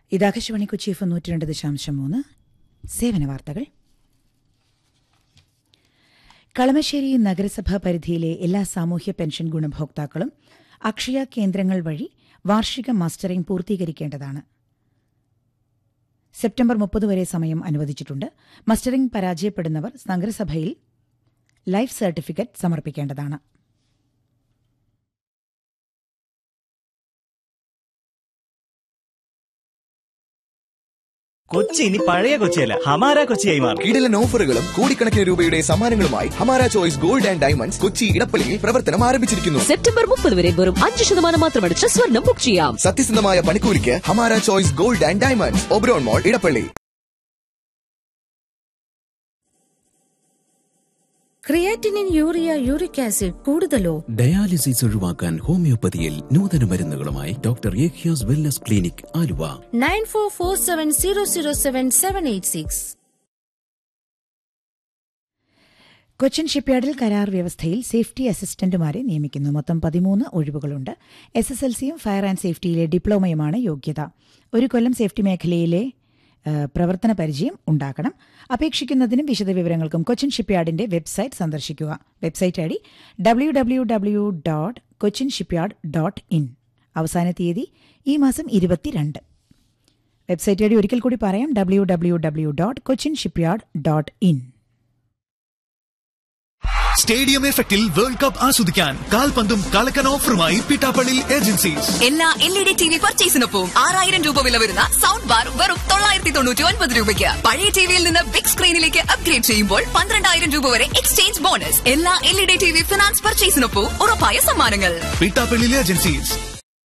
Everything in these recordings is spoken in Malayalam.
ഇത് ആകാശവാണി കൊച്ചി എഫ് നൂറ്റി രണ്ട് ദശാംശം മൂന്ന് സേവന വാർത്തകൾ കളമശ്ശേരി നഗരസഭാ പരിധിയിലെ എല്ലാ സാമൂഹ്യ പെൻഷൻ ഗുണഭോക്താക്കളും അക്ഷയ കേന്ദ്രങ്ങൾ വഴി വാർഷിക മസ്റ്ററിംഗ് പൂർത്തീകരിക്കേണ്ടതാണ് സെപ്റ്റംബർ മുപ്പത് വരെ സമയം അനുവദിച്ചിട്ടുണ്ട് മസ്റ്ററിംഗ് പരാജയപ്പെടുന്നവർ നഗരസഭയിൽ ലൈഫ് സർട്ടിഫിക്കറ്റ് സമർപ്പിക്കേണ്ടതാണ് കൊച്ചി ഇനി പഴയ കൊച്ചിയല്ല ഹമാര കൊച്ചിയായി മാറും കിടിലൻ ഓഫറുകളും കോടിക്കണക്കിന് രൂപയുടെ സമ്മാനങ്ങളുമായി Hamara Choice Gold and Diamonds Kochi ഇടപ്പള്ളിയിൽ പ്രവർത്തനം ആരംഭിച്ചിരിക്കുന്നു സെപ്റ്റംബർ മുപ്പത് വരെ വെറും അഞ്ച് ശതമാനം മാത്രമടിച്ച് സ്വർണം ബുക്ക് ചെയ്യാം സത്യസന്ധമായ പണിക്കൂലിക്ക് Hamara Choice Gold and Diamonds Oberon Mall Edappally creatinine urea uric acid കൂടുതലോ ഡയാലിസിസ് ഒഴിവാക്കാൻ ഹോമിയോപ്പതിയിൽ നൂതന മരുന്നുകളുമായി ഡോക്ടർ ഏഖ്യാസ് wellness clinic Aluva nine four four seven zero zero seven seven eight six Cochin ഷിപ്പ്യാർഡിൽ കരാർ വ്യവസ്ഥയിൽ സേഫ്റ്റി അസിസ്റ്റന്റുമാരെ നിയമിക്കുന്നു മൊത്തം പതിമൂന്ന് ഒഴിവുകളുണ്ട് എസ് എസ് എൽ സിയും ഫയർ ആൻഡ് സേഫ്റ്റിയിലെ ഡിപ്ലോമയുമാണ് യോഗ്യത ഒരു കൊല്ലം സേഫ്റ്റി മേഖലയിലെ ആ, പ്രവർത്തന പരിചയം ഉണ്ടാക്കണം അപേക്ഷിക്കുന്നതിനും വിശദവിവരങ്ങൾക്കും കൊച്ചിൻ ഷിപ്പ്യാർഡിന്റെ വെബ്സൈറ്റ് സന്ദർശിക്കുക website I D W W W dot Cochin shipyard dot in അവസാന തീയതി ഈ മാസം ഇരുപത്തിരണ്ട് വെബ്സൈറ്റ് ഐ ഡി ഒരിക്കൽ കൂടി പറയാം W W W dot Cochin shipyard dot in stadium എഫക്റ്റിൽ വേൾഡ് കപ്പ് ആസ്വദിക്കാൻ കാൽപന്തും കളക്കൻ ഓഫറുമായി പിട്ടാപ്പള്ളി ഏജൻസീസ് എല്ലാ L E D T V പർച്ചേസിനൊപ്പം ആറായിരം രൂപ വില വരുന്ന സൗണ്ട് ബാർ വെറും തൊള്ളായിരത്തി തൊണ്ണൂറ്റി ഒൻപത് രൂപയ്ക്ക് പഴയ ടിവിയിൽ നിന്ന് ബിഗ് സ്ക്രീനിലേക്ക് അപ്ഗ്രേഡ് ചെയ്യുമ്പോൾ പന്ത്രണ്ടായിരം രൂപ വരെ എക്സ്ചേഞ്ച് ബോണസ് എല്ലാ L E D T V finance പർച്ചേസിനൊപ്പം ഉറപ്പായ സമ്മാനങ്ങൾ പിട്ടാപ്പള്ളി ഏജൻസീസ്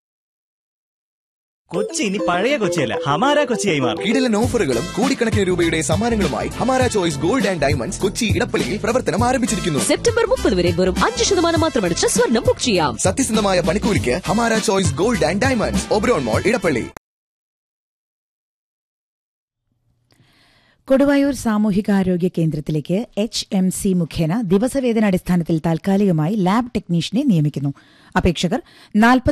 കൊച്ചി ഇനി പഴയ കൊച്ചിയല്ല ഹമാര കൊച്ചിയായി മാറും കിടിലൻ ഓഫറുകളും കോടിക്കണക്കിന് രൂപയുടെ സമ്മാനങ്ങളുമായി Hamara Choice Gold and Diamonds Kochi ഇടപ്പള്ളിയിൽ പ്രവർത്തനം ആരംഭിച്ചിരിക്കുന്നു സെപ്റ്റംബർ മുപ്പത് വരെ വെറും അഞ്ച് ശതമാനം മാത്രമടിച്ച് സ്വർണം ബുക്ക് ചെയ്യാം സത്യസന്ധമായ പണിക്കൂലിക്ക് Hamara Choice Gold and Diamonds Oberon Mall Edappally Koduvayur സാമൂഹികാരോഗ്യ കേന്ദ്രത്തിലേക്ക് എച്ച് എം സി മുഖേന ദിവസവേതന അടിസ്ഥാനത്തിൽ താൽക്കാലികമായി ലാബ് ടെക്നീഷ്യനെ നിയമിക്കുന്നു അപേക്ഷകർ നാൽപ്പത്